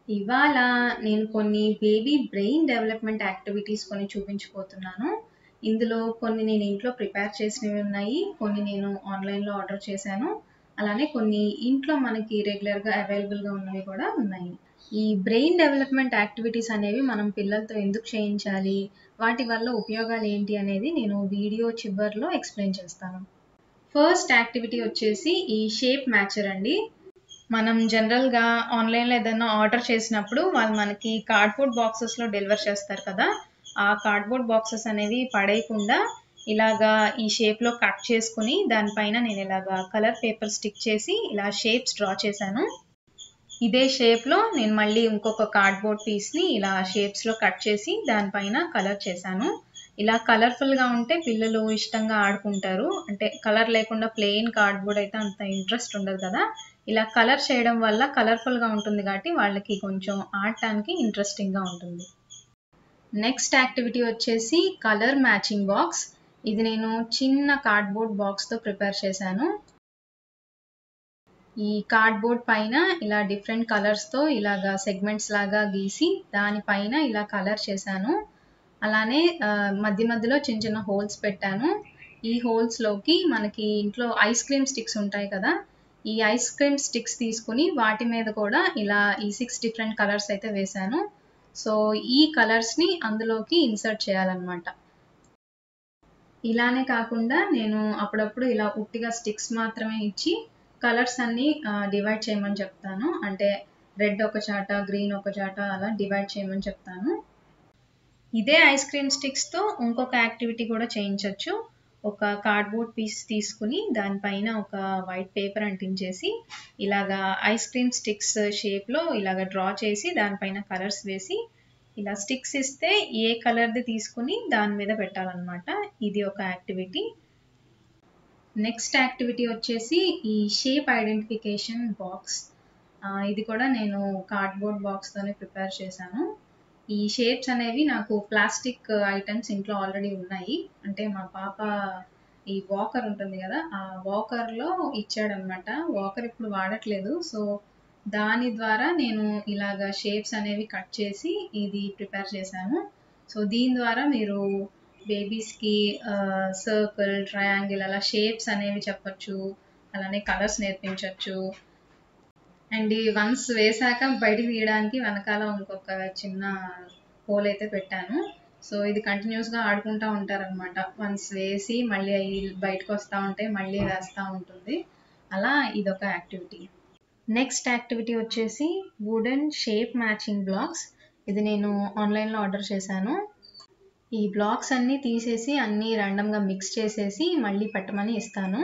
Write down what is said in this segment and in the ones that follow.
ఇవాళ నేను కొన్ని బేబీ బ్రెయిన్ డెవలప్మెంట్ యాక్టివిటీస్ కొన్ని చూపించబోతున్నాను ఇందులో కొన్ని నేను ఇంట్లో ప్రిపేర్ చేసినవి ఉన్నాయి కొన్ని నేను ఆన్లైన్లో ఆర్డర్ చేశాను అలానే కొన్ని ఇంట్లో మనకి రెగ్యులర్గా అవైలబుల్గా ఉన్నవి కూడా ఉన్నాయి ఈ బ్రెయిన్ డెవలప్మెంట్ యాక్టివిటీస్ అనేవి మనం పిల్లలతో ఎందుకు చేయించాలి వాటి వల్ల ఉపయోగాలు ఏంటి అనేది నేను వీడియో చివరిలో ఎక్స్ప్లెయిన్ చేస్తాను ఫస్ట్ యాక్టివిటీ వచ్చేసి ఈ షేప్ మ్యాచర్ అండి మనం జనరల్గా ఆన్లైన్లో ఏదైనా ఆర్డర్ చేసినప్పుడు వాళ్ళు మనకి కార్డ్బోర్డ్ బాక్సెస్లో డెలివర్ చేస్తారు కదా ఆ కార్డ్బోర్డ్ బాక్సెస్ అనేవి పడేయకుండా ఇలాగా ఈ షేప్లో కట్ చేసుకుని దానిపైన నేను ఇలాగా కలర్ పేపర్ స్టిక్ చేసి ఇలా షేప్స్ డ్రా చేశాను ఇదే షేప్లో నేను మళ్ళీ ఇంకొక కార్డ్బోర్డ్ పీస్ని ఇలా షేప్స్లో కట్ చేసి దానిపైన కలర్ చేశాను ఇలా కలర్ఫుల్గా ఉంటే పిల్లలు ఇష్టంగా ఆడుకుంటారు అంటే కలర్ లేకుండా ప్లెయిన్ కార్డ్బోర్డ్ అయితే అంత ఇంట్రెస్ట్ ఉండదు కదా ఇలా కలర్ చేయడం వల్ల కలర్ఫుల్గా ఉంటుంది కాబట్టి వాళ్ళకి కొంచెం ఆడటానికి ఇంట్రెస్టింగ్గా ఉంటుంది నెక్స్ట్ యాక్టివిటీ వచ్చేసి కలర్ మ్యాచింగ్ బాక్స్ ఇది నేను చిన్న కార్డ్బోర్డ్ బాక్స్తో ప్రిపేర్ చేశాను ఈ కార్డ్బోర్డ్ పైన ఇలా డిఫరెంట్ కలర్స్తో ఇలాగా సెగ్మెంట్స్ లాగా గీసి దానిపైన ఇలా కలర్ చేశాను అలానే మధ్య మధ్యలో చిన్న చిన్న హోల్స్ పెట్టాను ఈ హోల్స్లోకి మనకి ఇంట్లో ఐస్ క్రీమ్ స్టిక్స్ ఉంటాయి కదా ఈ ఐస్ క్రీమ్ స్టిక్స్ తీసుకుని వాటి మీద కూడా ఇలా ఈ సిక్స్ డిఫరెంట్ కలర్స్ అయితే వేశాను సో ఈ కలర్స్ని అందులోకి ఇన్సర్ట్ చేయాలన్నమాట ఇలానే కాకుండా నేను అప్పుడప్పుడు ఇలా ఉట్టిగా స్టిక్స్ మాత్రమే ఇచ్చి కలర్స్ అన్ని డివైడ్ చేయమని చెప్తాను అంటే రెడ్ ఒక చాట గ్రీన్ ఒక చాట అలా డివైడ్ చేయమని చెప్తాను ఇదే ఐస్ క్రీమ్ స్టిక్స్తో ఇంకొక యాక్టివిటీ కూడా చేయించవచ్చు ఒక కార్డ్బోర్డ్ పీస్ తీసుకుని దానిపైన ఒక వైట్ పేపర్ అంటించేసి ఇలాగా ఐస్ క్రీమ్ స్టిక్స్ షేప్లో ఇలాగ డ్రా చేసి దానిపైన కలర్స్ వేసి ఇలా స్టిక్స్ ఇస్తే ఏ కలర్ది తీసుకుని దాని మీద పెట్టాలన్నమాట ఇది ఒక యాక్టివిటీ నెక్స్ట్ యాక్టివిటీ వచ్చేసి ఈ షేప్ ఐడెంటిఫికేషన్ బాక్స్ ఇది కూడా నేను కార్డ్బోర్డ్ బాక్స్తోనే ప్రిపేర్ చేశాను ఈ షేప్స్ అనేవి నాకు ప్లాస్టిక్ ఐటమ్స్ ఇంట్లో ఆల్రెడీ ఉన్నాయి అంటే మా పాప ఈ వాకర్ ఉంటుంది కదా ఆ వాకర్లో ఇచ్చాడనమాట వాకర్ ఇప్పుడు వాడట్లేదు సో దాని ద్వారా నేను ఇలాగ షేప్స్ అనేవి కట్ చేసి ఇది ప్రిపేర్ చేశాను సో దీని ద్వారా మీరు బేబీస్కి సర్కిల్ ట్రయాంగిల్ అలా షేప్స్ అనేవి చెప్పచ్చు అలానే కలర్స్ నేర్పించవచ్చు అండ్ వన్స్ వేసాక బయటికి తీయడానికి వెనకాల ఇంకొక చిన్న హోల్ అయితే పెట్టాను సో ఇది కంటిన్యూస్గా ఆడుకుంటూ ఉంటారనమాట వన్స్ వేసి మళ్ళీ అవి బయటకు వస్తూ ఉంటే మళ్ళీ వేస్తూ ఉంటుంది అలా ఇదొక యాక్టివిటీ నెక్స్ట్ యాక్టివిటీ వచ్చేసి వుడెన్ షేప్ మ్యాచింగ్ బ్లాక్స్ ఇది నేను ఆన్లైన్లో ఆర్డర్ చేశాను ఈ బ్లాక్స్ అన్నీ తీసేసి అన్నీ ర్యాండమ్గా మిక్స్ చేసేసి మళ్ళీ పెట్టమని ఇస్తాను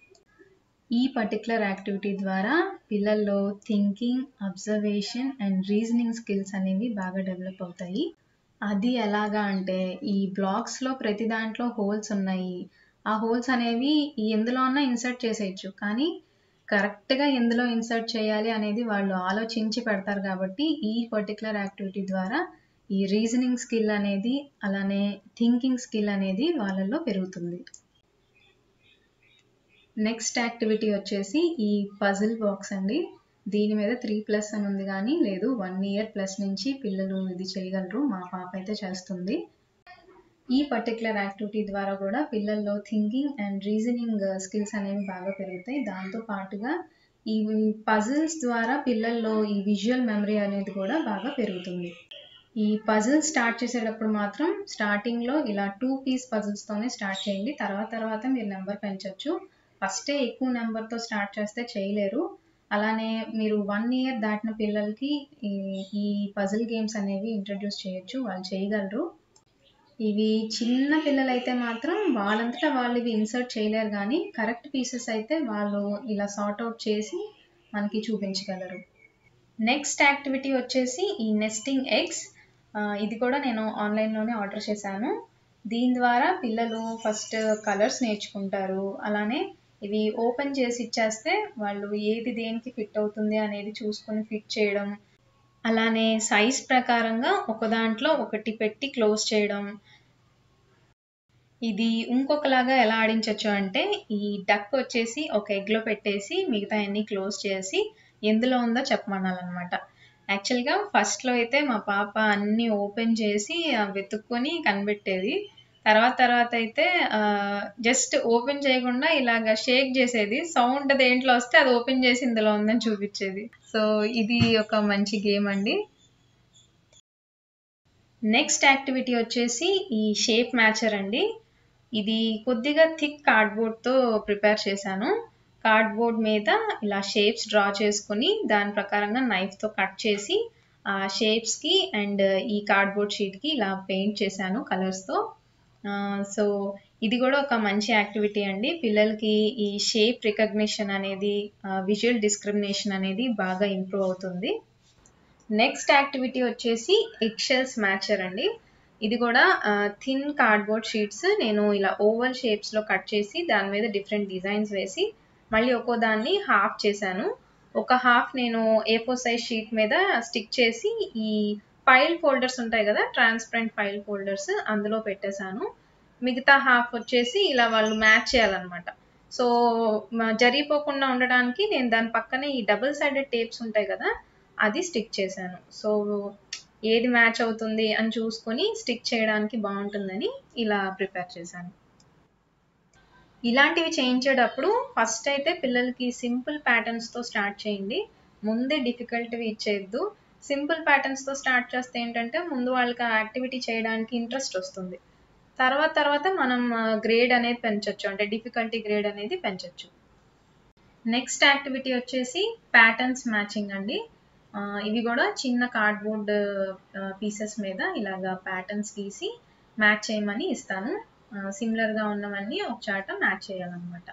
ఈ పర్టికులర్ యాక్టివిటీ ద్వారా పిల్లల్లో thinking observation and reasoning skills అనేవి బాగా డెవలప్ అవుతాయి అది ఎలాగా అంటే ఈ బ్లాక్స్లో ప్రతి దాంట్లో హోల్స్ ఉన్నాయి ఆ హోల్స్ అనేవి ఎందులో అన్నా ఇన్సర్ట్ చేసేయచ్చు కానీ కరెక్ట్గా ఎందులో ఇన్సర్ట్ చేయాలి అనేది వాళ్ళు ఆలోచించి పెడతారు కాబట్టి ఈ పర్టికులర్ యాక్టివిటీ ద్వారా ఈ రీజనింగ్ స్కిల్ అనేది అలానే థింకింగ్ స్కిల్ అనేది వాళ్ళల్లో పెరుగుతుంది నెక్స్ట్ యాక్టివిటీ వచ్చేసి ఈ పజిల్ బాక్స్ అండి దీని మీద త్రీ ప్లస్ అని ఉంది కానీ లేదు వన్ ఇయర్ ప్లస్ నుంచి పిల్లలు ఇది చేయగలరు మా పాప అయితే చేస్తుంది ఈ పర్టికులర్ యాక్టివిటీ ద్వారా కూడా పిల్లల్లో థింకింగ్ అండ్ రీజనింగ్ స్కిల్స్ అనేవి బాగా పెరుగుతాయి దాంతో పాటుగా ఈ పజిల్స్ ద్వారా పిల్లల్లో ఈ విజువల్ మెమరీ అనేది కూడా బాగా పెరుగుతుంది ఈ పజిల్ స్టార్ట్ చేసేటప్పుడు మాత్రం స్టార్టింగ్లో ఇలా టూ పీస్ పజిల్స్తోనే స్టార్ట్ చేయండి తర్వాత తర్వాత మీరు నెంబర్ పెంచవచ్చు ఫస్టే ఎక్కువ నెంబర్తో స్టార్ట్ చేస్తే చేయలేరు అలానే మీరు వన్ ఇయర్ దాటిన పిల్లలకి ఈ పజిల్ గేమ్స్ అనేవి ఇంట్రడ్యూస్ చేయొచ్చు వాళ్ళు చేయగలరు ఇవి చిన్న పిల్లలైతే మాత్రం వాళ్ళంతటా వాళ్ళు ఇవి ఇన్సర్ట్ చేయలేరు కానీ కరెక్ట్ పీసెస్ అయితే వాళ్ళు ఇలా సార్ట్ అవుట్ చేసి మనకి చూపించగలరు నెక్స్ట్ యాక్టివిటీ వచ్చేసి ఈ నెస్టింగ్ ఎగ్స్ ఇది కూడా నేను ఆన్లైన్లోనే ఆర్డర్ చేశాను దీని ద్వారా పిల్లలు ఫస్ట్ కలర్స్ నేర్చుకుంటారు అలానే ఇవి ఓపెన్ చేసి ఇచ్చేస్తే వాళ్ళు ఏది దేనికి ఫిట్ అవుతుంది అనేది చూసుకొని ఫిట్ చేయడం అలానే సైజ్ ప్రకారంగా ఒక దాంట్లో ఒకటి పెట్టి క్లోజ్ చేయడం ఇది ఇంకొకలాగా ఎలా ఆడించవచ్చు అంటే ఈ డక్ వచ్చేసి ఒక ఎగ్లో పెట్టేసి మిగతా అన్ని క్లోజ్ చేసి ఎందులో ఉందో చెప్పమనాలన్నమాట యాక్చువల్‌గా ఫస్ట్‌లో అయితే మా పాప అన్నీ ఓపెన్ చేసి ఆహ్, వెతుక్కొని కనిపెట్టేది. తర్వాత తర్వాత అయితే ఆహ్, జస్ట్ ఓపెన్ చేయకుండా ఇలాగ షేక్ చేసేది. సౌండ్ దేంట్లో వస్తే అది ఓపెన్ చేసి ఇందులో ఉందని చూపిచ్చేది. సో, ఇది ఒక మంచి గేమ్ అండి. నెక్స్ట్ యాక్టివిటీ వచ్చేసి ఈ షేప్ మ్యాచర్ అండి. ఇది కొద్దిగా థిక్ కార్డ్‌బోర్డ్‌తో ప్రిపేర్ చేశాను. కార్డ్‌బోర్డ్ మీద ఇలా షేప్స్ డ్రా చేసుకొని దాని ప్రకారంగా నైఫ్‌తో కట్ చేసి ఆ షేప్స్‌కి అండ్ ఈ కార్డ్‌బోర్డ్ షీట్‌కి ఇలా పెయింట్ చేశాను కలర్స్‌తో. ఆహ్, సో, ఇది కూడా ఒక మంచి యాక్టివిటీ అండి. పిల్లలకి ఈ షేప్ రికగ్నిషన్ అనేది ఆహ్, విజువల్ డిస్క్రిమినేషన్ అనేది బాగా ఇంప్రూవ్ అవుతుంది. నెక్స్ట్ యాక్టివిటీ వచ్చేసి ఎగ్ షెల్స్ మ్యాచర్ అండి. ఇది కూడా ఆహ్, థిన్ కార్డ్‌బోర్డ్ షీట్స్ నేను ఇలా ఓవల్ షేప్స్‌లో కట్ చేసి దాని మీద డిఫరెంట్ డిజైన్స్ వేసి మళ్ళీ ఒక్కో దాన్ని హాఫ్ చేశాను. ఒక హాఫ్ నేను ఏ ఫోర్ సైజ్ షీట్ మీద స్టిక్ చేసి ఈ ఫైల్ ఫోల్డర్స్ ఉంటాయి కదా! ట్రాన్స్‌పరెంట్ ఫైల్ ఫోల్డర్స్ అందులో పెట్టేశాను. మిగతా హాఫ్ వచ్చేసి ఇలా వాళ్ళు మ్యాచ్ చేయాలన్నమాట. సో, మ జరిగిపోకుండా ఉండడానికి నేను దాని పక్కనే ఈ డబుల్ సైడెడ్ టేప్స్ ఉంటాయి కదా! అది స్టిక్ చేశాను. సో, ఏది మ్యాచ్ అవుతుంది అని చూసుకొని స్టిక్ చేయడానికి బావుంటుందని ఇలా ప్రిపేర్ చేశాను. ఇలాంటివి చేయించేటప్పుడు ఫస్ట్ అయితే పిల్లలకి సింపుల్ ప్యాటర్న్స్‌తో స్టార్ట్ చేయండి. ముందే డిఫికల్ట్‌వి ఇచ్చేయొద్దు. సింపుల్ ప్యాటర్న్స్‌తో స్టార్ట్ చేస్తే ఏంటంటే ముందు వాళ్ళకి ఆ యాక్టివిటీ చేయడానికి ఇంట్రెస్ట్ వస్తుంది. తర్వాత తర్వాత మనం గ్రేడ్ అనేది పెంచొచ్చు. అంటే డిఫికల్టీ గ్రేడ్ అనేది పెంచొచ్చు. నెక్స్ట్ యాక్టివిటీ వచ్చేసి ప్యాటర్న్స్ మ్యాచింగ్ అండి. ఆహ్, ఇవి కూడా చిన్న కార్డ్‌బోర్డ్ ఆహ్, పీసెస్ మీద ఇలాగా ప్యాటర్న్స్ గీసి మ్యాచ్ చేయమని ఇస్తాను. ఆహ్, సిమిలర్‌గా ఉన్నవన్నీ ఒక చాట మ్యాచ్ చేయాలన్నమాట.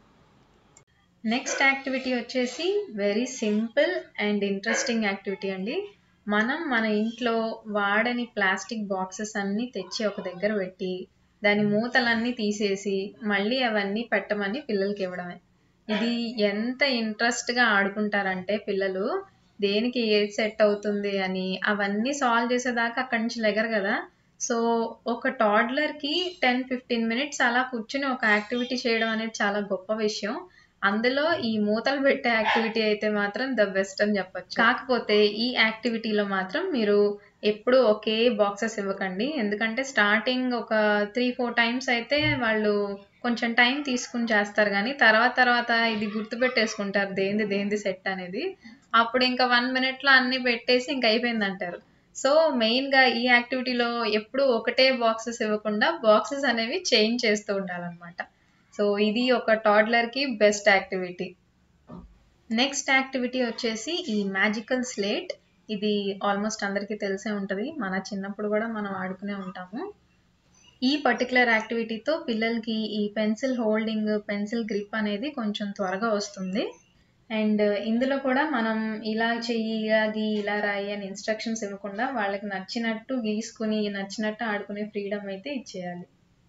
నెక్స్ట్ యాక్టివిటీ వచ్చేసి very simple and interesting activity అండి. మనం మన ఇంట్లో వాడని ప్లాస్టిక్ బాక్సెస్ అన్నీ తెచ్చి ఒక దగ్గర పెట్టి దాని మూతలన్నీ తీసేసి మళ్ళీ అవన్నీ పెట్టమని పిల్లలకి ఇవ్వడమే. ఇది ఎంత ఇంట్రెస్ట్‌గా ఆడుకుంటారంటే పిల్లలు దేనికి ఏది సెట్ అవుతుంది అని అవన్నీ సాల్వ్ చేసేదాకా అక్కడి నుంచి లెగరు కదా! సో, ఒక టాడ్లర్‌కి 10, 15 మినిట్స్ అలా కూర్చొని ఒక యాక్టివిటీ చేయడం అనేది చాలా గొప్ప విషయం. అందులో ఈ మూతలు పెట్టే యాక్టివిటీ అయితే మాత్రం ద బెస్ట్ అని చెప్పొచ్చు. కాకపోతే ఈ యాక్టివిటీలో మాత్రం మీరు ఎప్పుడూ ఒకే బాక్సెస్ ఇవ్వకండి. ఎందుకంటే స్టార్టింగ్ ఒక 3, 4 టైమ్స్ అయితే వాళ్ళు కొంచెం టైం తీసుకొని చేస్తారు గానీ తర్వాత తర్వాత ఇది గుర్తుపెట్టేసుకుంటారు దేనిది దేనిది సెట్ అనేది. అప్పుడు ఇంకా 1 మినిట్‌లో అన్నీ పెట్టేసి ఇంక అయిపోయిందంటారు. సో, మెయిన్‌గా ఈ యాక్టివిటీలో ఎప్పుడూ ఒకటే బాక్సెస్ ఇవ్వకుండా బాక్సెస్ అనేవి చేంజ్ చేస్తూ ఉండాలన్నమాట. సో, ఇది ఒక టాడ్లర్‌కి బెస్ట్ యాక్టివిటీ. నెక్స్ట్ యాక్టివిటీ వచ్చేసి ఈ మ్యాజికల్ స్లేట్. ఇది ఆల్మోస్ట్ అందరికీ తెలిసే ఉంటది. మన చిన్నప్పుడు కూడా మనం ఆడుకునే ఉంటాము. ఈ పర్టిక్యులర్ యాక్టివిటీతో పిల్లలకి ఈ పెన్సిల్ హోల్డింగ్, పెన్సిల్ గ్రిప్ అనేది కొంచెం త్వరగా వస్తుంది. అండ్ ఇందులో కూడా మనం ఇలా చెయ్యి, ఇలా గీ, ఇలా రాయి అని ఇన్‌స్ట్రక్షన్స్ ఇవ్వకుండా వాళ్ళకి నచ్చినట్టు గీసుకొని, నచ్చినట్టు ఆడుకునే ఫ్రీడమ్ అయితే ఇచ్చేయాలి.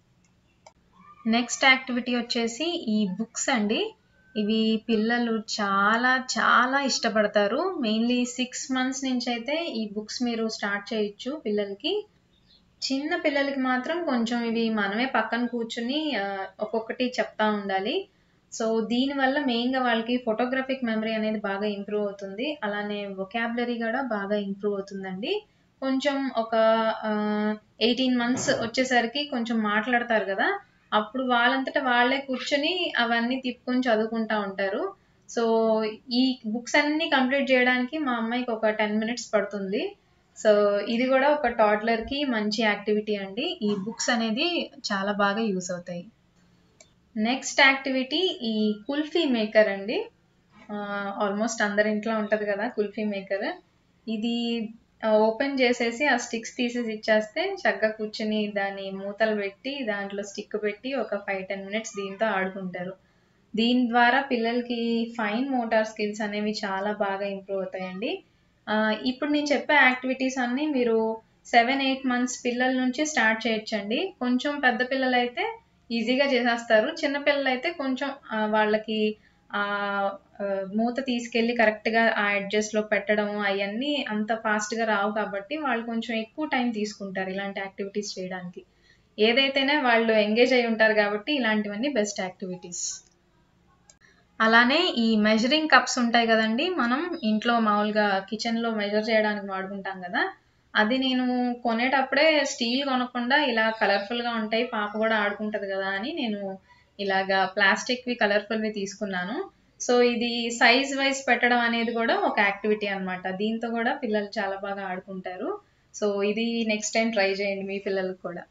నెక్స్ట్ యాక్టివిటీ వచ్చేసి ఈ బుక్స్ అండి. ఇవి పిల్లలు చాలా చాలా ఇష్టపడతారు. మెయిన్‌లీ 6 మంత్స్ నుంచయితే ఈ బుక్స్ మీరు స్టార్ట్ చేయొచ్చు పిల్లలకి. చిన్న పిల్లలకి మాత్రం కొంచెం ఇవి మనమే పక్కన కూర్చొని ఆహ్, ఒక్కొక్కటి చెప్తా ఉండాలి. సో, దీనివల్ల మెయిన్‌గా వాళ్ళకి ఫోటోగ్రాఫిక్ మెమరీ అనేది బాగా ఇంప్రూవ్ అవుతుంది. అలానే వొకాబులరీ కూడా బాగా ఇంప్రూవ్ అవుతుందండి. కొంచెం ఒక ఆహ్, 18 మంత్స్ వచ్చేసరికి కొంచెం మాట్లాడతారు కదా! అప్పుడు వాళ్ళంతట వాళ్ళే కూర్చొని అవన్నీ తిప్పుకొని చదువుకుంటా ఉంటారు. సో, ఈ బుక్స్ అన్నీ కంప్లీట్ చేయడానికి మా అమ్మాయికి ఒక 10 మినిట్స్ పడుతుంది. సో, ఇది కూడా ఒక టాడ్లర్‌కి మంచి యాక్టివిటీ అండి. ఈ బుక్స్ అనేది చాలా బాగా యూజ్ అవుతాయి. నెక్స్ట్ యాక్టివిటీ ఈ కుల్ఫీ మేకర్ అండి. ఆహ్, ఆల్మోస్ట్ అందరి ఇంట్లో ఉంటది కదా! కుల్ఫీ మేకర్. ఇది ఆహ్, ఓపెన్ చేసేసి ఆ స్టిక్స్ తీసేసి ఇచ్చేస్తే చక్కగా కూర్చొని దాని మూతలు పెట్టి దాంట్లో స్టిక్ పెట్టి ఒక 5, 10 మినిట్స్ దీంతో ఆడుకుంటారు. దీని ద్వారా పిల్లలకి ఫైన్ మోటార్ స్కిల్స్ అనేవి చాలా బాగా ఇంప్రూవ్ అవుతాయండి. ఆహ్, ఇప్పుడు నేను చెప్పే యాక్టివిటీస్ అన్నీ మీరు 7, 8 మంత్స్ పిల్లల నుంచి స్టార్ట్ చేయొచ్చండి. కొంచెం పెద్ద పిల్లలైతే ఈజీగా చేసేస్తారు. చిన్న పిల్లలైతే కొంచెం ఆహ్, వాళ్ళకి ఆహ్, ఆహ్, మూత తీసుకెళ్ళి కరెక్ట్‌గా ఆ ఎడ్జెస్‌లో పెట్టడం అయన్నీ అంత ఫాస్ట్‌గా రావు కాబట్టి వాళ్ళు కొంచెం ఎక్కువ టైం తీసుకుంటారు ఇలాంటి యాక్టివిటీస్ చేయడానికి. ఏదైతేనే వాళ్ళు ఎంగేజ్ అయ్యి ఉంటారు కాబట్టి ఇలాంటివన్నీ బెస్ట్ యాక్టివిటీస్. అలానే ఈ మెజరింగ్ కప్స్ ఉంటాయి కదండి మనం ఇంట్లో మామూలుగా కిచెన్లో మెజర్ చేయడానికి వాడుకుంటాం కదా అది నేను కొనేటప్పుడే స్టీల్ కొనకుండా ఇలా కలర్ఫుల్గా ఉంటాయి పాప కూడా ఆడుకుంటది కదా అని నేను ఇలాగా ప్లాస్టిక్వి కలర్ఫుల్వి తీసుకున్నాను సో ఇది సైజ్ వైజ్ పెట్టడం అనేది కూడా ఒక యాక్టివిటీ అన్నమాట దీంతో కూడా పిల్లలు చాలా బాగా ఆడుకుంటారు సో ఇది నెక్స్ట్ టైం ట్రై చేయండి మీ పిల్లలకు కూడా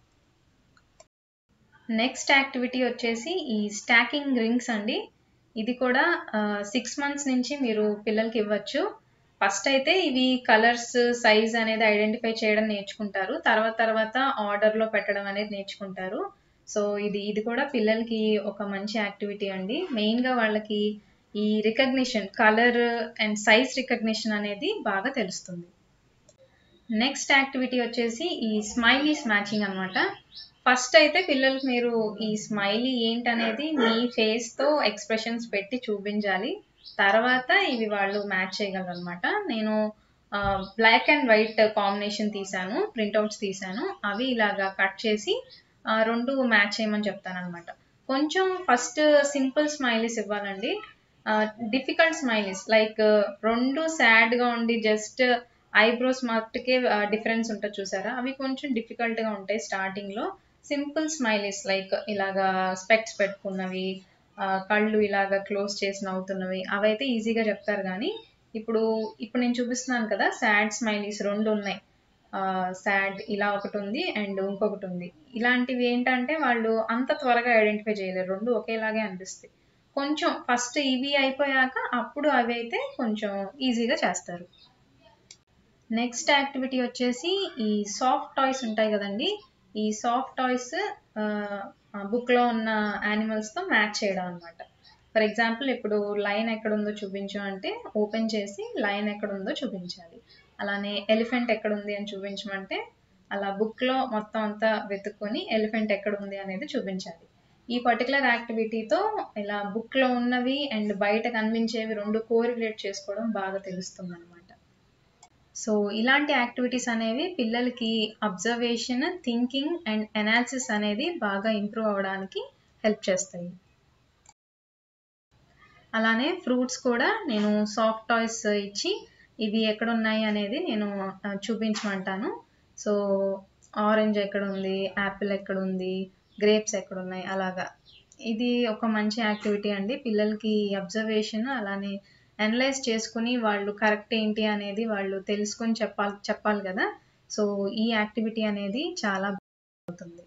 నెక్స్ట్ యాక్టివిటీ వచ్చేసి ఈ స్టాకింగ్ రింగ్స్ అండి ఇది కూడా సిక్స్ మంత్స్ నుంచి మీరు పిల్లలకి ఇవ్వచ్చు ఫస్ట్ అయితే ఇవి కలర్స్ సైజ్ అనేది ఐడెంటిఫై చేయడం నేర్చుకుంటారు తర్వాత తర్వాత ఆర్డర్లో పెట్టడం అనేది నేర్చుకుంటారు సో ఇది ఇది కూడా పిల్లలకి ఒక మంచి యాక్టివిటీ అండి మెయిన్గా వాళ్ళకి ఈ recognition colour and size recognition అనేది బాగా తెలుస్తుంది నెక్స్ట్ యాక్టివిటీ వచ్చేసి ఈ స్మైలీస్ మ్యాచింగ్ అనమాట ఫస్ట్ అయితే పిల్లలకి మీరు ఈ స్మైలీ ఏంటనేది మీ ఫేస్తో ఎక్స్ప్రెషన్స్ పెట్టి చూపించాలి తర్వాత ఇవి వాళ్ళు మ్యాచ్ చేయగలరు అనమాట నేను బ్లాక్ అండ్ వైట్ కాంబినేషన్ తీసాను ప్రింట్అవుట్స్ తీసాను అవి ఇలాగా కట్ చేసి రెండు మ్యాచ్ చేయమని చెప్తాను అనమాట కొంచెం ఫస్ట్ సింపుల్ స్మైలీస్ ఇవ్వాలండి డిఫికల్ట్ స్మైలీస్ లైక్ రెండు సాడ్గా ఉండి జస్ట్ ఐబ్రోస్ మట్టుకే డిఫరెన్స్ ఉంటుంది చూసారా అవి కొంచెం డిఫికల్ట్గా ఉంటాయి స్టార్టింగ్లో సింపుల్ స్మైలీస్ లైక్ ఇలాగా స్పెక్ట్స్ పెట్టుకున్నవి కళ్ళు ఇలాగా క్లోజ్ చేసి నవ్వుతున్నవి అవైతే ఈజీగా చెప్తారు కానీ ఇప్పుడు ఇప్పుడు నేను చూపిస్తున్నాను కదా సాడ్ స్మైలీస్ రెండు ఉన్నాయి సాడ్ ఇలా ఒకటి ఉంది అండ్ ఇంకొకటి ఉంది ఇలాంటివి ఏంటంటే వాళ్ళు అంత త్వరగా ఐడెంటిఫై చేయలేరు రెండు ఒకేలాగే అనిపిస్తాయి కొంచెం ఫస్ట్ ఇవి అయిపోయాక అప్పుడు అవి అయితే కొంచెం ఈజీగా చేస్తారు నెక్స్ట్ యాక్టివిటీ వచ్చేసి ఈ సాఫ్ట్ టాయ్స్ ఉంటాయి కదండి ఈ సాఫ్ట్ టాయ్స్ బుక్లో ఉన్న యానిమల్స్తో మ్యాచ్ చేయడం అనమాట ఫర్ ఎగ్జాంపుల్ ఇప్పుడు లైన్ ఎక్కడ ఉందో చూపించు అంటే ఓపెన్ చేసి లైన్ ఎక్కడ ఉందో చూపించాలి అలానే ఎలిఫెంట్ ఎక్కడ ఉంది అని చూపించమంటే అలా బుక్లో మొత్తం అంతా వెతుక్కొని ఎలిఫెంట్ ఎక్కడ ఉంది అనేది చూపించాలి ఈ పర్టికులర్ యాక్టివిటీతో ఇలా బుక్లో ఉన్నవి అండ్ బయట కనిపించేవి రెండు కోరిలేట్ చేసుకోవడం బాగా తెలుస్తుంది అనమాట సో ఇలాంటి యాక్టివిటీస్ అనేవి పిల్లలకి అబ్జర్వేషన్ థింకింగ్ అండ్ అనాలిసిస్ అనేది బాగా ఇంప్రూవ్ అవ్వడానికి హెల్ప్ చేస్తాయి అలానే ఫ్రూట్స్ కూడా నేను సాఫ్ట్ టాయ్స్ ఇచ్చి ఇవి ఎక్కడ ఉన్నాయి అనేది నేను చూపించమంటాను సో ఆరెంజ్ ఎక్కడ ఉంది యాపిల్ ఎక్కడ ఉంది గ్రేప్స్ ఎక్కడ ఉన్నాయి అలాగా ఇది ఒక మంచి యాక్టివిటీ అండి పిల్లలకి అబ్జర్వేషన్ అలానే అనలైజ్ చేసుకుని వాళ్ళు కరెక్ట్ ఏంటి అనేది వాళ్ళు తెలుసుకొని చెప్పాలి చెప్పాలి కదా సో ఈ యాక్టివిటీ అనేది చాలా అవుతుంది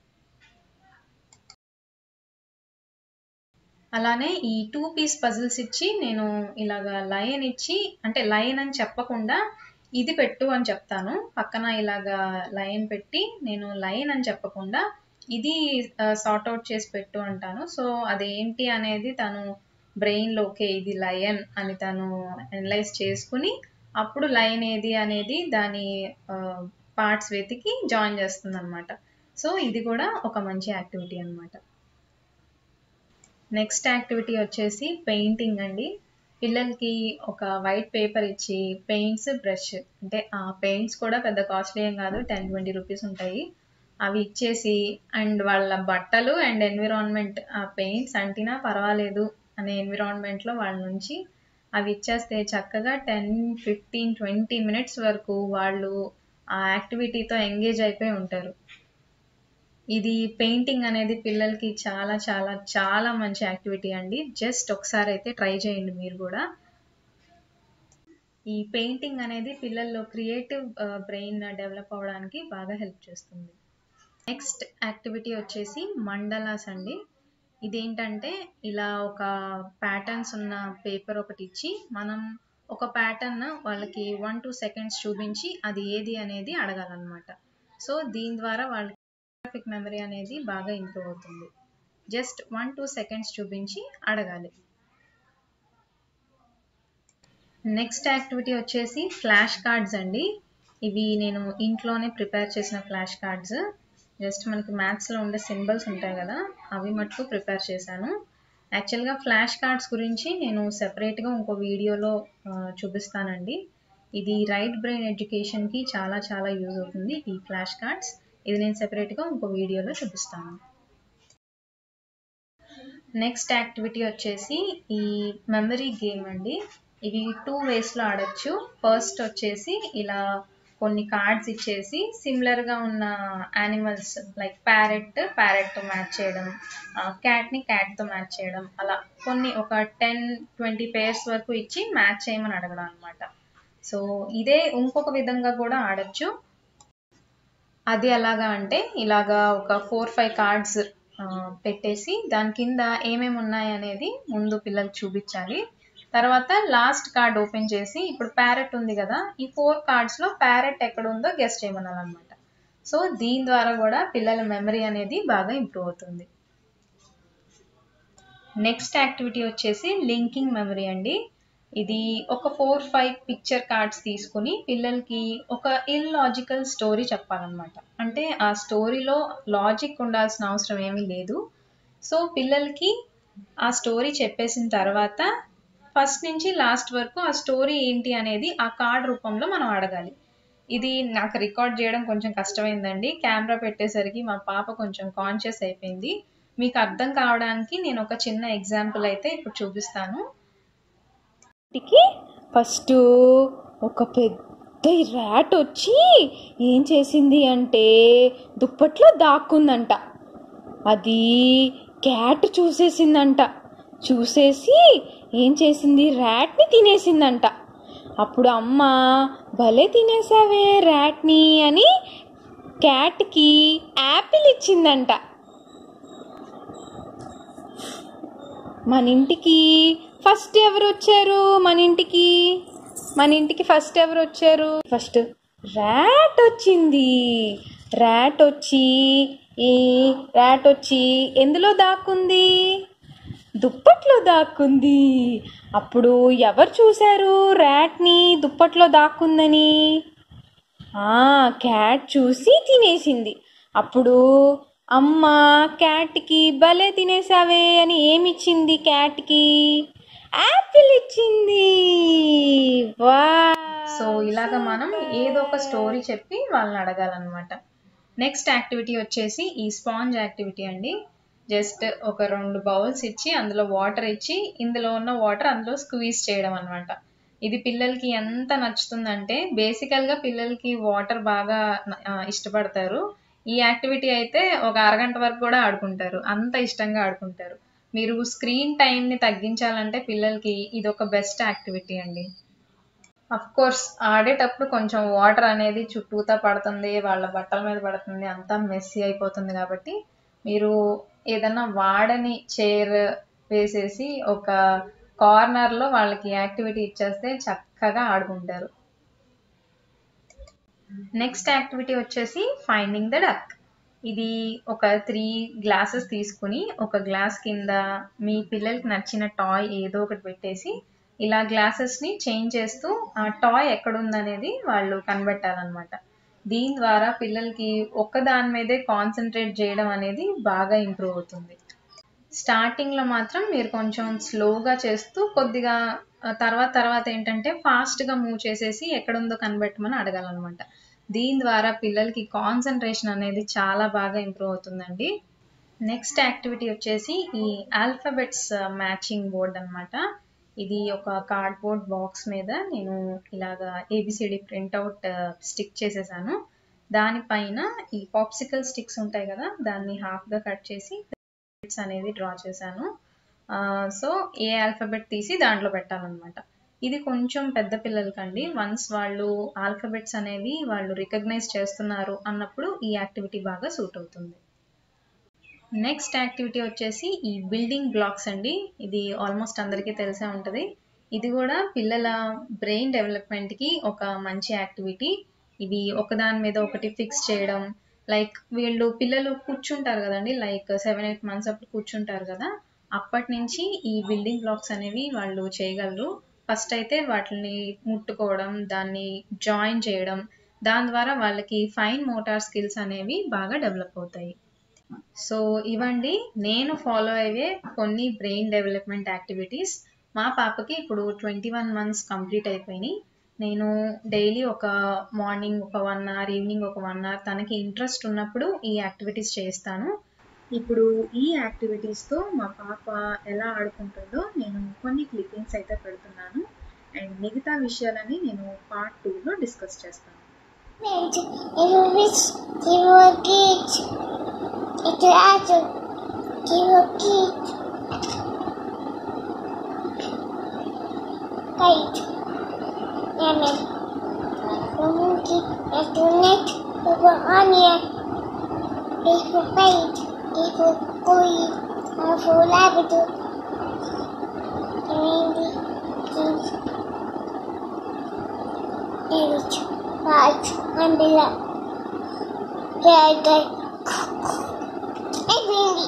అలానే ఈ టూ పీస్ పజిల్స్ ఇచ్చి నేను ఇలాగా లయన్ ఇచ్చి అంటే లయన్ అని చెప్పకుండా ఇది పెట్టు అని చెప్తాను పక్కన ఇలాగా లయన్ పెట్టి నేను లయన్ అని చెప్పకుండా ఇది సార్ట్ అవుట్ చేసి పెట్టు అంటాను సో అదేంటి అనేది తను బ్రెయిన్లో ఓకే ఇది లయన్ అని తను అనలైజ్ చేసుకుని అప్పుడు లయన్ ఏది అనేది దాని పార్ట్స్ వెతికి జాయిన్ చేస్తుంది అనమాట సో ఇది కూడా ఒక మంచి యాక్టివిటీ అనమాట నెక్స్ట్ యాక్టివిటీ వచ్చేసి పెయింటింగ్ అండి పిల్లలకి ఒక వైట్ పేపర్ ఇచ్చి పెయింట్స్ బ్రష్ అంటే ఆ పెయింట్స్ కూడా పెద్ద కాస్ట్లీ ఏం కాదు టెన్ ట్వంటీ రూపీస్ ఉంటాయి అవి ఇచ్చేసి అండ్ వాళ్ళ బట్టలు అండ్ ఎన్విరాన్మెంట్ ఆ పెయింట్స్ అంటినా పర్వాలేదు అనే ఎన్విరాన్మెంట్లో వాళ్ళ నుంచి అవి ఇచ్చేస్తే చక్కగా టెన్ ఫిఫ్టీన్ ట్వంటీ మినిట్స్ వరకు వాళ్ళు ఆ యాక్టివిటీతో ఎంగేజ్ అయిపోయి ఉంటారు ఇది పెయింటింగ్ అనేది పిల్లలకి చాలా చాలా చాలా మంచి యాక్టివిటీ అండి జస్ట్ ఒకసారి అయితే ట్రై చేయండి మీరు కూడా ఈ పెయింటింగ్ అనేది పిల్లల్లో క్రియేటివ్ బ్రెయిన్ డెవలప్ అవ్వడానికి బాగా హెల్ప్ చేస్తుంది నెక్స్ట్ యాక్టివిటీ వచ్చేసి మండలాస్ అండి ఇదేంటంటే ఇలా ఒక ప్యాటర్న్స్ ఉన్న పేపర్ ఒకటి ఇచ్చి మనం ఒక ప్యాటర్న్ వాళ్ళకి వన్ టూ సెకండ్స్ చూపించి అది ఏది అనేది అడగాలన్నమాట సో దీని ద్వారా వాళ్ళకి గ్రాఫిక్ మెమరీ అనేది బాగా ఇంప్రూవ్ అవుతుంది జస్ట్ వన్ టూ సెకండ్స్ చూపించి అడగాలి నెక్స్ట్ యాక్టివిటీ వచ్చేసి ఫ్లాష్ కార్డ్స్ అండి ఇవి నేను ఇంట్లోనే ప్రిపేర్ చేసిన ఫ్లాష్ కార్డ్స్ జస్ట్ మనకి మ్యాథ్స్లో ఉండే సింబల్స్ ఉంటాయి కదా అవి మటుకు ప్రిపేర్ చేశాను యాక్చువల్గా ఫ్లాష్ కార్డ్స్ గురించి నేను సెపరేట్గా ఇంకో వీడియోలో చూపిస్తానండి ఇది రైట్ బ్రెయిన్ ఎడ్యుకేషన్కి చాలా చాలా యూజ్ అవుతుంది ఈ ఫ్లాష్ కార్డ్స్ ఇది నేను సెపరేట్గా ఇంకో వీడియోలో చూపిస్తాను నెక్స్ట్ యాక్టివిటీ వచ్చేసి ఈ మెమరీ గేమ్ అండి ఇవి టూ వేస్లో ఆడొచ్చు ఫస్ట్ వచ్చేసి ఇలా కొన్ని కార్డ్స్ ఇచ్చేసి సిమిలర్గా ఉన్న యానిమల్స్ లైక్ ప్యారెట్ ప్యారెట్తో మ్యాచ్ చేయడం క్యాట్ని క్యాట్తో మ్యాచ్ చేయడం అలా కొన్ని ఒక టెన్ ట్వంటీ పేర్స్ వరకు ఇచ్చి మ్యాచ్ చేయమని అడగడం అనమాట సో ఇదే ఇంకొక విధంగా కూడా ఆడొచ్చు అది ఎలాగా అంటే ఇలాగా ఒక ఫోర్ ఫైవ్ కార్డ్స్ పెట్టేసి దాని కింద ఏమేమి ఉన్నాయి అనేది ముందు పిల్లలకు చూపించాలి తర్వాత లాస్ట్ కార్డ్ ఓపెన్ చేసి ఇప్పుడు ప్యారెట్ ఉంది కదా ఈ ఫోర్ కార్డ్స్లో ప్యారెట్ ఎక్కడ ఉందో గెస్ట్ చేయమనాలన్నమాట సో దీని ద్వారా కూడా పిల్లల మెమరీ అనేది బాగా ఇంప్రూవ్ అవుతుంది నెక్స్ట్ యాక్టివిటీ వచ్చేసి లింకింగ్ మెమరీ అండి ఇది ఒక ఫోర్ ఫైవ్ పిక్చర్ కార్డ్స్ తీసుకుని పిల్లలకి ఒక ఇల్ లాజికల్ స్టోరీ చెప్పాలన్నమాట అంటే ఆ స్టోరీలో లాజిక్ ఉండాల్సిన అవసరం ఏమీ లేదు సో పిల్లలకి ఆ స్టోరీ చెప్పేసిన తర్వాత ఫస్ట్ నుంచి లాస్ట్ వరకు ఆ స్టోరీ ఏంటి అనేది ఆ కార్డ్ రూపంలో మనం అడగాలి ఇది నాకు రికార్డ్ చేయడం కొంచెం కష్టమైందండి కెమెరా పెట్టేసరికి మా పాప కొంచెం కాన్షియస్ అయిపోయింది మీకు అర్థం కావడానికి నేను ఒక చిన్న ఎగ్జాంపుల్ అయితే ఇప్పుడు చూపిస్తాను ఇంటికి ఫస్ట్ ఒక పెద్ద ర్యాట్ వచ్చి ఏం చేసింది అంటే దుప్పట్లో దాక్కుందంట అది క్యాట్ చూసేసిందంట చూసేసి ఏం చేసింది ర్యాట్ని తినేసిందంట అప్పుడు అమ్మ భలే తినేసావే ర్యాట్ని అని క్యాట్కి యాపిల్ ఇచ్చిందంట మన ఇంటికి ఫస్ట్ ఎవరు వచ్చారు మన ఇంటికి మన ఇంటికి ఫస్ట్ ఎవరు వచ్చారు ఫస్ట్ ర్యాట్ వచ్చింది ర్యాట్ వచ్చి ఈ ర్యాట్ వచ్చి ఎందులో దాక్కుంది దుప్పట్లో దాక్కుంది అప్పుడు ఎవరు చూశారు ర్యాట్ని దుప్పట్లో దాక్కుందని క్యాట్ చూసి తినేసింది అప్పుడు అమ్మ క్యాట్కి భలే తినేసావే అని ఏమిచ్చింది క్యాట్కి యాపిల్ ఇచ్చింది వా సో ఇలాగ మనం ఏదో ఒక స్టోరీ చెప్పి వాళ్ళని అడగాలన్నమాట నెక్స్ట్ యాక్టివిటీ వచ్చేసి ఈ స్పాంజ్ యాక్టివిటీ అండి జస్ట్ ఒక రెండు బౌల్స్ ఇచ్చి అందులో వాటర్ ఇచ్చి ఇందులో ఉన్న వాటర్ అందులో స్క్వీజ్ చేయడం అనమాట ఇది పిల్లలకి ఎంత నచ్చుతుందంటే బేసికల్గా పిల్లలకి వాటర్ బాగా ఇష్టపడతారు ఈ యాక్టివిటీ అయితే ఒక అరగంట వరకు కూడా ఆడుకుంటారు అంత ఇష్టంగా ఆడుకుంటారు మీరు స్క్రీన్ టైంని తగ్గించాలంటే పిల్లలకి ఇది ఒక బెస్ట్ యాక్టివిటీ అండి అఫ్ కోర్స్ ఆడేటప్పుడు కొంచెం వాటర్ అనేది చుట్టూతా పడుతుంది వాళ్ళ బట్టల మీద పడుతుంది అంతా మెస్సీ అయిపోతుంది కాబట్టి మీరు ఏదన్నా వాడని చైర్ వేసేసి ఒక కార్నర్లో వాళ్ళకి యాక్టివిటీ ఇచ్చేస్తే చక్కగా ఆడుకుంటారు నెక్స్ట్ యాక్టివిటీ వచ్చేసి ఫైండింగ్ ద డక్ ఇది ఒక త్రీ గ్లాసెస్ తీసుకుని ఒక గ్లాస్ కింద మీ పిల్లలకి నచ్చిన టాయ్ ఏదో ఒకటి పెట్టేసి ఇలా గ్లాసెస్ని చేంజ్ చేస్తూ ఆ టాయ్ ఎక్కడుందనేది వాళ్ళు కనిపెట్టాలన్నమాట దీని ద్వారా పిల్లలకి ఒక్క దాని మీదే కాన్సన్ట్రేట్ చేయడం అనేది బాగా ఇంప్రూవ్ అవుతుంది స్టార్టింగ్లో మాత్రం మీరు కొంచెం స్లోగా చేస్తూ కొద్దిగా తర్వాత తర్వాత ఏంటంటే ఫాస్ట్గా మూవ్ చేసేసి ఎక్కడుందో కనిపెట్టమని అడగాలన్నమాట దీని ద్వారా పిల్లలకి కాన్సన్ట్రేషన్ అనేది చాలా బాగా ఇంప్రూవ్ అవుతుందండి నెక్స్ట్ యాక్టివిటీ వచ్చేసి ఈ ఆల్ఫాబెట్స్ మ్యాచింగ్ బోర్డ్ అనమాట ఇది ఒక కార్డ్బోర్డ్ బాక్స్ మీద నేను ఇలాగా ఏబిసిడి ప్రింట్అవుట్ స్టిక్ చేసేసాను దానిపైన ఈ పాప్సికల్ స్టిక్స్ ఉంటాయి కదా దాన్ని హాఫ్గా కట్ చేసి అనేది డ్రా చేశాను సో ఏ ఆల్ఫాబెట్ తీసి దాంట్లో పెట్టాలన్నమాట ఇది కొంచెం పెద్ద పిల్లలకండి వన్స్ వాళ్ళు ఆల్ఫాబెట్స్ అనేవి వాళ్ళు రికగ్నైజ్ చేస్తున్నారు అన్నప్పుడు ఈ యాక్టివిటీ బాగా సూట్ అవుతుంది నెక్స్ట్ యాక్టివిటీ వచ్చేసి ఈ బిల్డింగ్ బ్లాక్స్ అండి ఇది ఆల్మోస్ట్ అందరికీ తెలిసే ఉంటుంది ఇది కూడా పిల్లల బ్రెయిన్ డెవలప్మెంట్కి ఒక మంచి యాక్టివిటీ ఇవి ఒకదాని మీద ఒకటి ఫిక్స్ చేయడం లైక్ వీళ్ళు పిల్లలు కూర్చుంటారు కదండి లైక్ సెవెన్ ఎయిట్ మంత్స్ అప్పుడు కూర్చుంటారు కదా అప్పటి నుంచి ఈ బిల్డింగ్ బ్లాక్స్ అనేవి వాళ్ళు చేయగలరు ఫస్ట్ అయితే వాటిని ముట్టుకోవడం దాన్ని జాయిన్ చేయడం దాని ద్వారా వాళ్ళకి ఫైన్ మోటార్ స్కిల్స్ అనేవి బాగా డెవలప్ అవుతాయి సో ఇవండి నేను ఫాలో అయ్యే కొన్ని బ్రెయిన్ డెవలప్మెంట్ యాక్టివిటీస్ మా పాపకి ఇప్పుడు ట్వంటీ వన్ మంత్స్ కంప్లీట్ అయిపోయినాయి నేను డైలీ ఒక మార్నింగ్ ఒక వన్ అవర్ ఈవినింగ్ ఒక వన్ అవర్ తనకి ఇంట్రెస్ట్ ఉన్నప్పుడు ఈ యాక్టివిటీస్ చేస్తాను ఇప్పుడు ఈ యాక్టివిటీస్తో మా పాప ఎలా ఆడుకుంటుందో నేను కొన్ని క్లిప్పింగ్స్ అయితే పెడుతున్నాను అండ్ మిగతా విషయాలని నేను పార్ట్ టూలో డిస్కస్ చేస్తాను Wait, if you wish, give a gift. If you ask, give a gift. Kite. Lemon. The monkey has the net of an onion. It's for fate. It's for koi. And for labrador. And the David. Right. And below. Very good. And windy.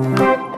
Thank